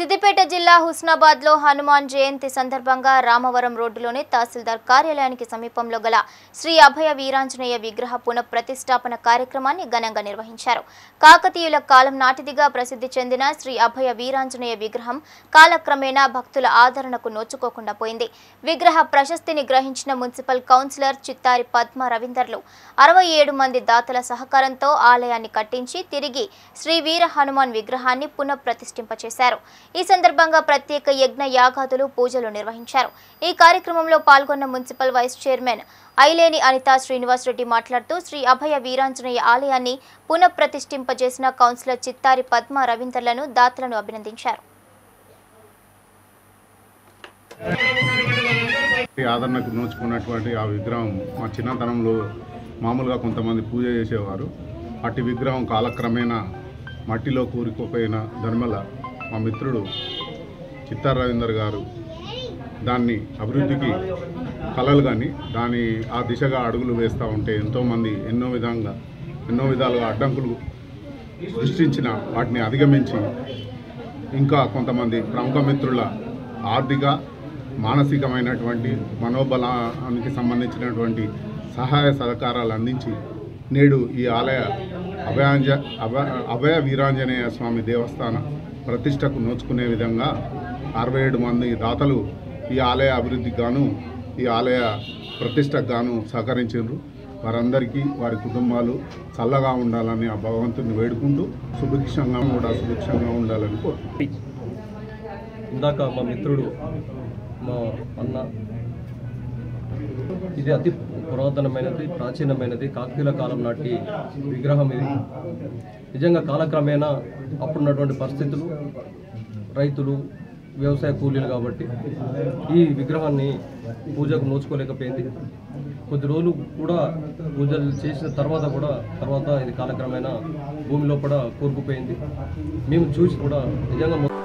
సిద్దిపేట జిల్లా హుస్నాబాద్ లో హనుమాన్ జయంతి సందర్భంగా రామవరం రోడ్డులోని తహసీల్దార్ కార్యాలయానికి సమీపంలో గల శ్రీ అభయ వీరాంజనేయ విగ్రహ పునఃప్రతిష్టాపన కార్యక్రమాన్ని ఘనంగా నిర్వహించారు కాకతీయుల కాలం నాటిదిగా ప్రసిద్ధి చెందిన శ్రీ అభయ వీరాంజనేయ విగ్రహం కాలక్రమేణా భక్తుల ఆదరణకు నోచుకోకుండా పోయింది విగ్రహ ప్రశస్తిని గ్రహించిన మున్సిపల్ కౌన్సిలర్ చిత్తారి పద్మ రవీందర్లు అరవై ఏడు మంది దాతల సహకారంతో ఆలయాన్ని కట్టించి తిరిగి శ్రీ వీర హనుమాన్ విగ్రహాన్ని పునఃప్రతిష్ఠింపచేశారు ఈ సందర్భంగా ప్రత్యేక యజ్ఞ యాగాదులు పూజలు నిర్వహించారు ఈ కార్యక్రమంలో పాల్గొన్న municipal vice chairman Aileni Anitha Srinivas Reddy మాట్లాడుతూ శ్రీ అభయ వీరాంజనేయ ఆలయాన్ని పునఃప్రతిష్ఠింపజేసిన కౌన్సిలర్ చిత్తారి పద్మ రవీందర్లను దాతలను అభినందించారు ఈ ఆదరణకు నోచుకున్నటువంటి ఆ విగ్రహం మా చిన్నతనంలో మామూలుగా కొంతమంది పూజ చేసేవారు అట్టి విగ్రహం కాలక్రమేణా మట్టిలో కూరుకుపోయిన ధర్మల మా మిత్రుడు చిత్తార్ రవీందర్ గారు దాన్ని అభివృద్ధికి కలలు కానీ దాని ఆ దిశగా అడుగులు వేస్తూ ఉంటే ఎంతోమంది ఎన్నో విధంగా ఎన్నో విధాలుగా అడ్డంకులు సృష్టించిన వాటిని అధిగమించి ఇంకా కొంతమంది ప్రముఖ మిత్రుల ఆర్థిక మానసికమైనటువంటి మనోబలానికి సంబంధించినటువంటి సహాయ సహకారాలు అందించి నేడు ఈ ఆలయ అభయాంజ అభ అభయ వీరాంజనేయ స్వామి దేవస్థాన ప్రతిష్టకు నోచుకునే విధంగా అరవై ఏడు మంది దాతలు ఈ ఆలయ అభివృద్ధికి గాను ఈ ఆలయ ప్రతిష్టకు గాను సహకరించారు వారందరికీ వారి కుటుంబాలు చల్లగా ఉండాలని ఆ భగవంతుని వేడుకుంటూ సుభిక్షంగా కూడా సుభిక్షంగా ఉండాలని కోరుకుంటున్నాను ఇందాక మా మిత్రుడు మా అన్న ఇది అతి పురాతనమైనది ప్రాచీనమైనది కాకతీయుల కాలం నాటి విగ్రహం ఇది నిజంగా కాలక్రమేణా అప్పుడున్నటువంటి పరిస్థితులు రైతులు వ్యవసాయ కూలీలు కాబట్టి ఈ విగ్రహాన్ని పూజకు నోచుకోలేకపోయింది కొద్ది రోజులు కూడా పూజలు చేసిన తర్వాత కూడా తర్వాత ఇది కాలక్రమేణా భూమి లోపల కూరుకుపోయింది మేము చూసి కూడా నిజంగా మొ-